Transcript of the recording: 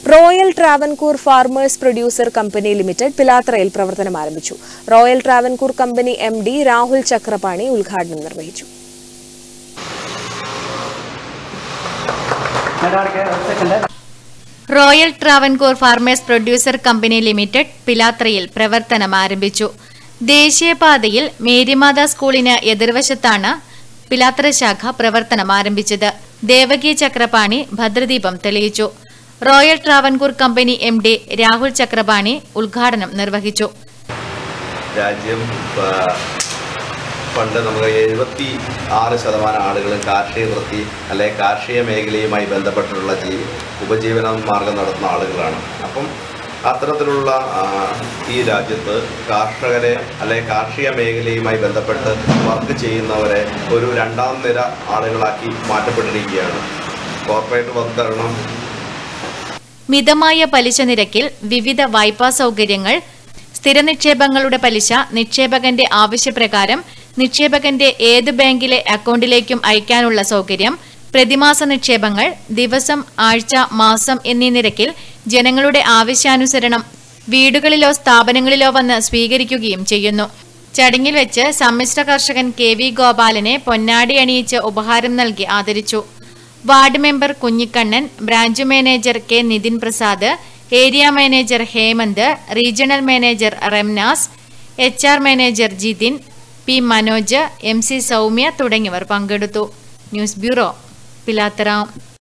royal Travancore farmers producer company limited പിലാത്രയിൽ പ്രവർത്തനം ആരംഭിച്ചു royal Travancore company M D Rahul Chakrapani ഉദ്ഘാടനം നിർവഹിച്ചു royal Travancore farmers producer company limited പിലാത്രയിൽ പ്രവർത്തനം ആരംഭിച്ചു ദേശീയപാതയിൽ മേരിമാത സ്കൂളിന് എതിർവശത്താണ് പിലാത്ര ശാഖ പ്രവർത്തനം ആരംഭിച്ചത് ദേവകി ചക്രപാണി ഭദ്രദീപം തെളിയിച്ചു royal Travancore company M D Rahul Chakrapani ഉദ്ഘാടനം നിർവഹിച്ചു രാജ്യം ആ, പണ്ട് നമുക്ക് എഴുപത്തി ആറ് ശതമാനം ആളുകളും കാർഷിക വൃത്തി അല്ലെങ്കിൽ കാർഷിക മേഖലയുമായി ബന്ധപ്പെട്ടിട്ടുള്ള ജീ ഉപജീവന മാർഗം നടത്തുന്ന ആളുകളാണ് അപ്പം അത്തരത്തിലുള്ള ആ, ഈ രാജ്യത്ത് കർഷകരെ അല്ലെങ്കിൽ കാർഷിക മേഖലയുമായി ബന്ധപ്പെട്ട് വർക്ക് ചെയ്യുന്നവരെ ഒരു രണ്ടാം നിര ആളുകളാക്കി മാറ്റപ്പെട്ടിരിക്കുകയാണ് കോർപ്പറേറ്റ് വൽക്കരണം മിതമായ പലിശ നിരക്കിൽ വിവിധ വായ്പാ സൗകര്യങ്ങൾ സ്ഥിര നിക്ഷേപങ്ങളുടെ പലിശ നിക്ഷേപകന്റെ ആവശ്യപ്രകാരം നിക്ഷേപകന്റെ ഏത് ബാങ്കിലെ അക്കൗണ്ടിലേക്കും അയക്കാനുള്ള സൗകര്യം പ്രതിമാസ നിക്ഷേപങ്ങൾ ദിവസം ആഴ്ച മാസം എന്നീ നിരക്കിൽ ജനങ്ങളുടെ ആവശ്യാനുസരണം വീടുകളിലോ സ്ഥാപനങ്ങളിലോ വന്ന് സ്വീകരിക്കുകയും ചെയ്യുന്നു ചടങ്ങിൽ വെച്ച് സമ്മിശ്ര കർഷകൻ കെ വി ഗോപാലനെ പൊന്നാടി അണിയിച്ച് ഉപഹാരം നൽകി ആദരിച്ചു ward member Kunhikannan branch manager K Nithin Prasad area manager Hemanth regional manager Ramnas H R manager Jithin P Manoj M C Soumya തുടങ്ങിയവർ പങ്കെടുത്തു ന്യൂസ് ബ്യൂറോ പിലാത്തറ